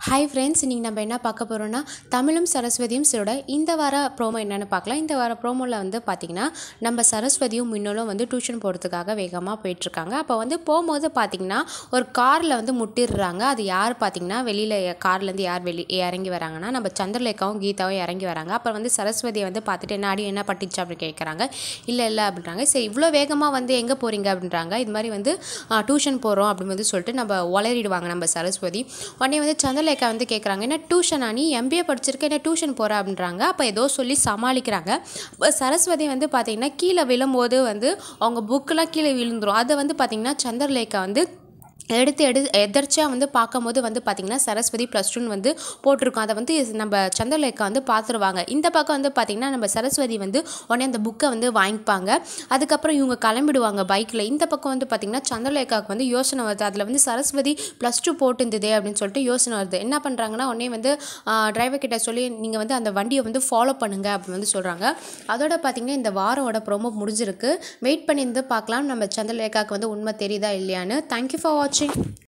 hi friends இன்றைக்கி நம்ம என்ன பார்க்க போகிறோம்னா தமிழும் சரஸ்வதியும் சிலோட இந்த வார ப்ரோமோ என்னென்னு பார்க்கலாம் இந்த வார ப்ரோமோவில் வந்து பார்த்திங்கன்னா நம்ம சரஸ்வதியும் மின்னலும் வந்து டியூஷன் போகிறதுக்காக வேகமாக போயிட்டுருக்காங்க அப்போ வந்து போகும்போது பார்த்திங்கன்னா ஒரு காரில் வந்து முட்டிடுறாங்க அது யார் பார்த்திங்கன்னா வெளியில் கார்லேருந்து யார் வெளி இறங்கி வராங்கன்னா நம்ம சந்திரலேகாவும் கீதாவும் இறங்கி வராங்க அப்புறம் வந்து சரஸ்வதியை வந்து பார்த்துட்டு என்ன அடி என்ன பட்டுச்சு அப்படின்னு கேட்குறாங்க இல்லை இல்லை அப்படின்றாங்க சரி இவ்வளோ வேகமாக வந்து எங்கே போகிறீங்க அப்படின்றாங்க இது மாதிரி வந்து டியூஷன் போகிறோம் அப்படின்னு வந்து சொல்லிட்டு நம்ம உளறிடுவாங்க நம்ம சரஸ்வதி உடனே வந்து சந்திரலேகா வந்து கேட்குறாங்க என்ன டியூஷனா நீ எம்பிஏ படிச்சிருக்க என்ன டியூஷன் போகிற அப்படின்றாங்க அப்போ ஏதோ சொல்லி சமாளிக்கிறாங்க அப்ப சரஸ்வதி வந்து பார்த்திங்கன்னா கீழே விழும்போது வந்து அவங்க புக்கெலாம் கீழே விழுந்துரும் அதை வந்து பார்த்திங்கன்னா சந்திரலேகா வந்து எடுத்து எடு எதர்ச்சியாக வந்து பார்க்கும்போது வந்து பார்த்திங்கன்னா சரஸ்வதி ப்ளஸ் டூன்னு வந்து போட்டிருக்கோம் அதை வந்து நம்ம சந்திரலேகா வந்து பார்த்துருவாங்க இந்த பக்கம் வந்து பார்த்திங்கன்னா நம்ம சரஸ்வதி வந்து உடனே அந்த புக்கை வந்து வாங்கிப்பாங்க அதுக்கப்புறம் இவங்க கிளம்பிடுவாங்க பைக்கில் இந்த பக்கம் வந்து பார்த்திங்கன்னா சந்திரலேகாவுக்கு வந்து யோசனை வருது அதில் வந்து சரஸ்வதி ப்ளஸ் டூ போட்டுருந்ததே அப்படின்னு சொல்லிட்டு யோசனை வருது என்ன பண்ணுறாங்கன்னா உடனே வந்து டிரைவர் கிட்ட சொல்லி நீங்கள் வந்து அந்த வண்டியை வந்து ஃபாலோ பண்ணுங்க அப்படின்னு வந்து சொல்கிறாங்க அதோட பார்த்திங்கன்னா இந்த வாரோட ப்ரோமோ முடிஞ்சிருக்கு வெயிட் பண்ணி இருந்து பார்க்கலாம் நம்ம சந்திரலேகாவுக்கு வந்து உண்மை தெரியுதா இல்லையான்னு தேங்க்யூ ஃபார் வாட்சிங்